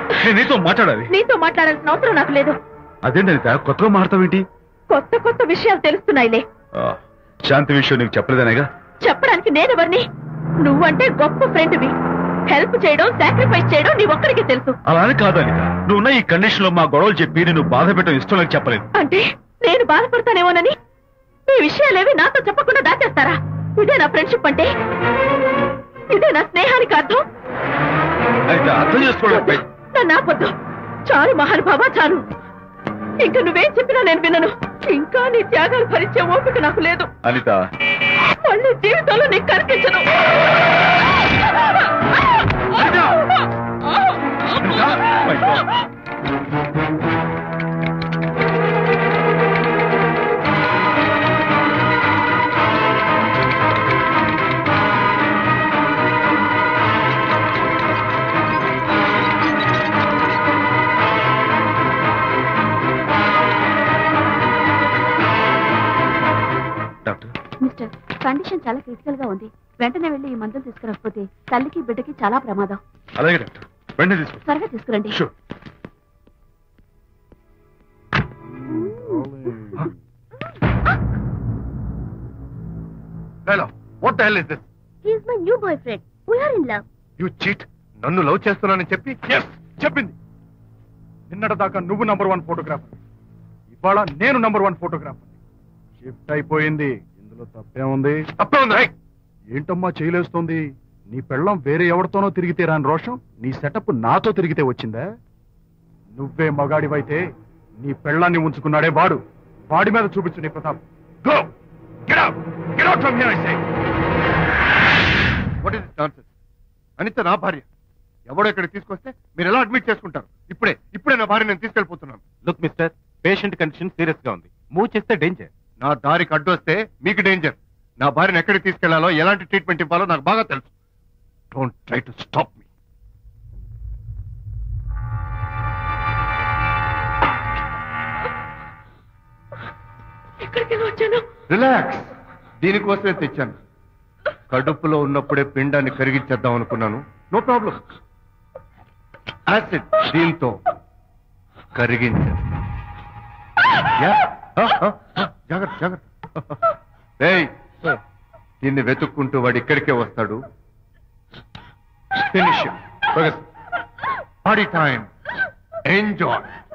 నేను నీతో మాట్లాడాలి నీతో మాట్లాడాల్సిన అవసరం నాకు లేదు అదేంటి అనిత కొత్తగా మాట్లాడతావేంటి కొత్త కొత్త విషయాలు తెలుస్తున్నాయిలే ఆ, శాంతి విషయం నీకు చెప్పలేదనేగా చెప్పడానికి నేనెవరిని నువ్వంటే గొప్ప ఫ్రెండ్వి హెల్ప్ చేయడం సాక్రిఫైస్ చేయడం నీ ఒక్కడికి తెలుసు అలానే కాదు అనిత నువ్వున్న ఈ కండిషన్ లో మా గొడవలు చెప్పి నేను బాధ పెట్టడం ఇష్టం నాకు చెప్పలేదు అంటే నేను బాధపడతానేమోనని ఈ విషయాలేవి నాతో చెప్పకుండా దాచేస్తారా ఇదే నా ఫ్రెండ్షిప్ అంటే ఇదే నా స్నేహానికి అర్థం అయితే అర్థం చేసుకోవడం నన్ను ఆపొద్దు చాలు మహానుభావ చాలు ఇంకా నువ్వేం చెప్పినా నేను వినను ఇంకా నీ త్యాగాలు భరించే ఓపిక నాకు లేదు అనిత మళ్ళీ జీవితంలో నీకు కనిపించదు My God. Doctor mister condition చాలా క్రిటికల్ గా ఉంది వెంటనే వెళ్ళి ఈ మందులు తీసుకురాకపోతే తల్లికి బిడ్డకి చాలా ప్రమాదం అలాగే డాక్టర్ వెంటనే తీసుకో త్వరగా తీసుకురండి sure hello what the hell is this he's my new boyfriend we're in love you cheat నన్ను లవ్ చేస్తున్నానని చెప్పి ఎస్ చెప్పింది నిన్నటి దాకా నువ్వు నంబర్ వన్ ఫోటోగ్రాఫర్ ఇవాళ నేను నంబర్ వన్ ఫోటోగ్రాఫర్ షిఫ్ట్ అయిపోయింది ఇందులో తప్పే ఉంది తప్పే ఉంది ఏంటమ్మా చేయలేస్తుంది నీ పెళ్ళం వేరే ఎవరితోనో తిరిగితే రాని రోషం నీ సెటప్ నాతో తిరిగితే వచ్చిందా నువ్వే మగాడివైతే నీ పెళ్ళాన్ని ఉంచుకున్నాడే వాడు వాడి మీద చూపించు నీ Pratap go get out get out from here I say what is nonsense Anita నా భార్య ఎవడో ఇక్కడికి తీసుకొస్తే మీరు ఎలా అడ్మిట్ చేసుకుంటారు ఇప్పుడే ఇప్పుడే నా భార్య నేను తీసుకెళ్ళిపోతున్నాను look mister patient condition serious గా ఉంది మూవ్ చేస్తే డేంజర్ నా దారికి అడ్డు వస్తే మీకు డేంజర్ నా భార్యను ఎక్కడికి తీసుకెళ్లాలో ఎలాంటి ట్రీట్మెంట్ ఇవ్వాలో నాకు బాగా తెలుసు don't try to stop me ఎక్కడికి వచ్చాను రిలాక్స్ దీనికోసమే తెచ్చాను కడుపులో ఉన్నప్పుడే పిండాన్ని కరిగించేద్దాం అనుకున్నాను నో ప్రాబ్లం యాసిడ్ దీంతో కరిగించేస్తా యా? ఆ, ఆ, ఆ, జాగ్రత్త జాగ్రత్త ఏయ్ దీన్ని వెతుక్కుంటూ వాడు ఇక్కడికే వస్తాడు ఫినిష్ బాడీ టైం ఎంజాయ్